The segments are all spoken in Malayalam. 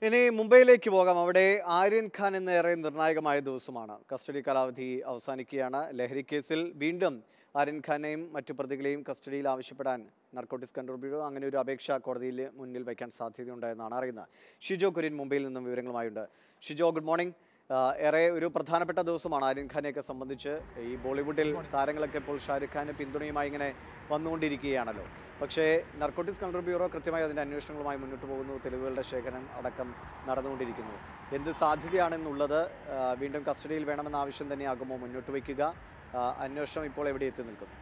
ഇനി മുംബൈയിലേക്ക് പോകാം അവിടെ ആര്യൻ ഖാൻ എന്ന ഏറെ നിർണായകമായ ദിവസമാണ് കസ്റ്റഡി കാലാവധി അവസാനിക്കുകയാണ് ലഹരി കേസിൽ വീണ്ടും ആര്യൻ ഖാനെയും മറ്റു പ്രതികളെയും കസ്റ്റഡിയിൽ ആവശ്യപ്പെടാൻ നർക്കോട്ടിക്സ് കൺട്രോൾ ബ്യൂറോ അങ്ങനെ ഒരു അപേക്ഷ കോടതിയിൽ മുന്നിൽ വയ്ക്കാൻ സാധ്യതയുണ്ടെന്നാണ് അറിയുന്നത് ഷിജോ കുര്യൻ മുംബൈയിൽ നിന്നും വിവരങ്ങളുമായുണ്ട് ഷിജോ ഗുഡ് മോർണിംഗ് ആഹ് ഏറെ ഒരു പ്രധാനപ്പെട്ട ദിവസമാണ് ആര്യൻ ഖാനെയൊക്കെ സംബന്ധിച്ച് ഈ ബോളിവുഡിൽ താരങ്ങളൊക്കെ ഇപ്പോൾ ഷാരുഖ് ഖാന് പിന്തുണയുമായി ഇങ്ങനെ വന്നുകൊണ്ടിരിക്കുകയാണല്ലോ പക്ഷേ നർക്കോട്ടിക്സ് കൺട്രോൾ ബ്യൂറോ കൃത്യമായി അതിൻ്റെ അന്വേഷണങ്ങളുമായി മുന്നോട്ട് പോകുന്നു തെളിവുകളുടെ ശേഖരണം അടക്കം നടന്നുകൊണ്ടിരിക്കുന്നു എന്ത് സാധ്യതയാണെന്നുള്ളത് ആഹ് വീണ്ടും കസ്റ്റഡിയിൽ വേണമെന്ന ആവശ്യം തന്നെയാകുമോ മുന്നോട്ട് വയ്ക്കുക ആഹ് അന്വേഷണം ഇപ്പോൾ എവിടെ എത്തി നിൽക്കുന്നു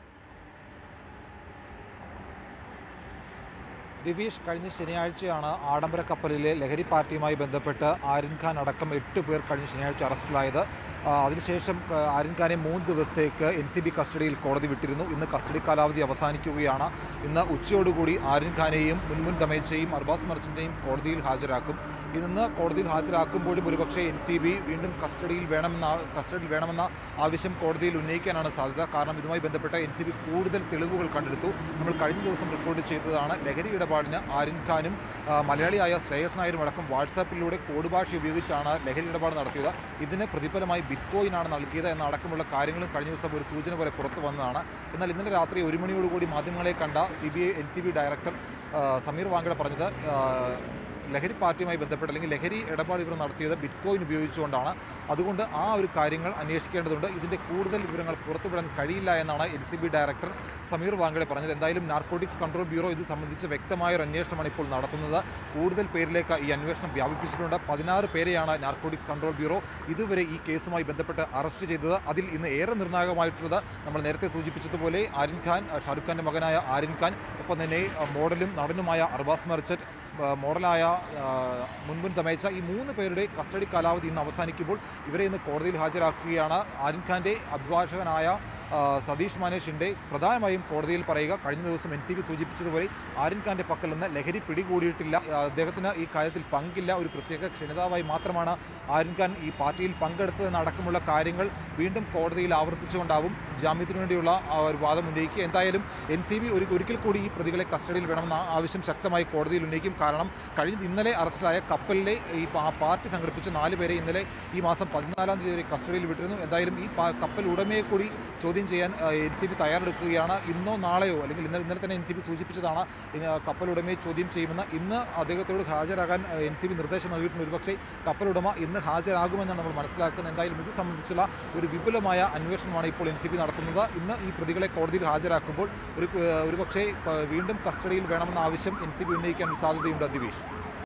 ദിവീഷ് കഴിഞ്ഞ ശനിയാഴ്ചയാണ് ആഡംബര കപ്പലിലെ ലഹരി പാർട്ടിയുമായി ബന്ധപ്പെട്ട് ആര്യൻ ഖാൻ അടക്കം എട്ട് പേർ കഴിഞ്ഞ ശനിയാഴ്ച അറസ്റ്റിലായത് ആ, അതിനുശേഷം ആ, ആര്യൻ ഖാനെ മൂന്ന് ദിവസത്തേക്ക് എൻ സി ബി കസ്റ്റഡിയിൽ കോടതി വിട്ടിരുന്നു ഇന്ന് കസ്റ്റഡി കാലാവധി അവസാനിക്കുകയാണ് ഇന്ന് ഉച്ചയോടുകൂടി ആര്യൻ ഖാനെയും മുൻമുൻ ദമേച്ചയും അർബാസ് മർച്ചൻ്റെയും കോടതിയിൽ ഹാജരാക്കും ഇന്ന് കോടതിയിൽ ഹാജരാക്കുമ്പോഴും ഒരുപക്ഷെ എൻ സി ബി വീണ്ടും കസ്റ്റഡിയിൽ വേണമെന്ന കസ്റ്റഡിയിൽ വേണമെന്ന ആവശ്യം കോടതിയിൽ ഉന്നയിക്കാനാണ് സാധ്യത കാരണം ഇതുമായി ബന്ധപ്പെട്ട എൻ സി ബി കൂടുതൽ തെളിവുകൾ കണ്ടെടുത്തു നമ്മൾ കഴിഞ്ഞ ദിവസം റിപ്പോർട്ട് ചെയ്തതാണ് ലഹരി ഇടപാടിന് ആര്യൻ ഖാനും ആ, മലയാളിയായ ശ്രേയസ് നായരും അടക്കം വാട്സാപ്പിലൂടെ കോഡ് ഭാഷ ഉപയോഗിച്ചാണ് ലഹരി ഇടപാട് നടത്തിയത് ഇതിന് പ്രതിഫലമായി ബിറ്റ്കോയിൻ ആണ് നൽകിയത് എന്ന അടക്കമുള്ള കാര്യങ്ങളും കഴിഞ്ഞ ദിവസം ഒരു സൂചന പോലെ പുറത്തു വന്നതാണ് എന്നാൽ ഇന്നലെ രാത്രി ഒരു മണിയോടുകൂടി മാധ്യമങ്ങളെ കണ്ട C B I N C B director ആ, സമീർ വാങ്കഡ പറഞ്ഞത് ആ, ലഹരി പാർട്ടിയുമായി ബന്ധപ്പെട്ട് അല്ലെങ്കിൽ ലഹരി ഇടപാട് ഇവർ നടത്തിയത് ബിറ്റ് കോയിൻ ഉപയോഗിച്ചുകൊണ്ടാണ് അതുകൊണ്ട് ആ ഒരു കാര്യങ്ങൾ അന്വേഷിക്കേണ്ടതുണ്ട് ഇതിൻ്റെ കൂടുതൽ വിവരങ്ങൾ പുറത്തുവിടാൻ കഴിയില്ല എന്നാണ് N C B director Sameer Wankhede പറഞ്ഞത് എന്തായാലും നാർക്കോട്ടിക്സ് കൺട്രോൾ ബ്യൂറോ ഇത് സംബന്ധിച്ച് വ്യക്തമായ ഒരു അന്വേഷണമാണ് ഇപ്പോൾ നടത്തുന്നത് കൂടുതൽ പേരിലേക്ക് ഈ അന്വേഷണം വ്യാപിപ്പിച്ചിട്ടുണ്ട് പതിനാറ് പേരെയാണ് നാർക്കോട്ടിക്സ് കൺട്രോൾ ബ്യൂറോ ഇതുവരെ ഈ കേസുമായി ബന്ധപ്പെട്ട് അറസ്റ്റ് ചെയ്തത് അതിൽ ഇന്ന് ഏറെ നിർണായകമായിട്ടുള്ളത് നമ്മൾ നേരത്തെ സൂചിപ്പിച്ചതുപോലെ ആര്യൻ ഖാൻ ഷാറുഖ് ഖാൻ്റെ മകനായ ആര്യൻ ഖാൻ ഒപ്പം തന്നെ ആ, മോഡലും നടനുമായ അർബാസ് മെർച്ചറ്റ് ആ, മോഡലായ ആ, മുൻമുൻ തമേച്ച ഈ മൂന്ന് പേരുടെ കസ്റ്റഡി കാലാവധി ഇന്ന് അവസാനിക്കുമ്പോൾ ഇവരെ ഇന്ന് കോടതിയിൽ ഹാജരാക്കുകയാണ് ആര്യൻ ഖാൻ്റെ അഭിഭാഷകനായ ആ, സതീഷ് മാനേഷിൻ്റെ പ്രധാനമായും കോടതിയിൽ പറയുക കഴിഞ്ഞ ദിവസം എൻ സി ബി സൂചിപ്പിച്ചതുപോലെ ആര്യൻ ഖാൻ്റെ പക്കൽ നിന്ന് ലഹരി പിടികൂടിയിട്ടില്ല ആ, അദ്ദേഹത്തിന് ഈ കാര്യത്തിൽ പങ്കില്ല ഒരു പ്രത്യേക ക്ഷണിതാവായി മാത്രമാണ് ആര്യൻ ഖാൻ ഈ പാർട്ടിയിൽ പങ്കെടുത്തതെന്നടക്കമുള്ള കാര്യങ്ങൾ വീണ്ടും കോടതിയിൽ ആവർത്തിച്ചുകൊണ്ടാവും ജാമ്യത്തിനു വേണ്ടിയുള്ള ആ ഒരു വാദം ഉന്നയിക്കുക എന്തായാലും എൻ സി ബി ഒരു ഒരിക്കൽ കൂടി ഈ പ്രതികളെ കസ്റ്റഡിയിൽ വേണമെന്ന ആവശ്യം ശക്തമായി കോടതിയിൽ ഉന്നയിക്കും കാരണം കഴിഞ്ഞ ഇന്നലെ അറസ്റ്റിലായ കപ്പലിലെ ഈ പാ- പാർട്ടി സംഘടിപ്പിച്ച നാല് പേരെ ഇന്നലെ ഈ മാസം പതിനാലാം തീയതി വരെ കസ്റ്റഡിയിൽ വിട്ടിരുന്നു എന്തായാലും ഈ പാ- കപ്പൽ ഉടമയെ കൂടി ചോദ്യം ചെയ്യാൻ എൻ സി ബി തയ്യാറെടുക്കുകയാണ് ഇന്നോ നാളെയോ അല്ലെങ്കിൽ ഇന്നലെ ഇന്നലെ തന്നെ എൻ സി ബി സൂചിപ്പിച്ചതാണ് ഇനി, ആ, കപ്പൽ ഉടമയെ ചോദ്യം ചെയ്യുമെന്ന് ഇന്ന് അദ്ദേഹത്തോട് ഹാജരാകാൻ എൻ സി ബി നിർദ്ദേശം നൽകിയിട്ടുണ്ട് ഒരുപക്ഷേ കപ്പൽ ഉടമ ഇന്ന് ഹാജരാകുമെന്നാണ് നമ്മൾ മനസ്സിലാക്കുന്നത് എന്തായാലും ഇത് സംബന്ധിച്ചുള്ള ഒരു വിപുലമായ അന്വേഷണമാണ് ഇപ്പോൾ എൻ സി ബി നടത്തുന്നത് ഇന്ന് ഈ പ്രതികളെ കോടതിയിൽ ഹാജരാക്കുമ്പോൾ ഒരു ഒരുപക്ഷേ ആ, വീണ്ടും കസ്റ്റഡിയിൽ വേണമെന്ന ആവശ്യം എൻ സി ബി ഉന്നയിക്കാൻ സാധ്യതയുണ്ട് ദിവേഷ്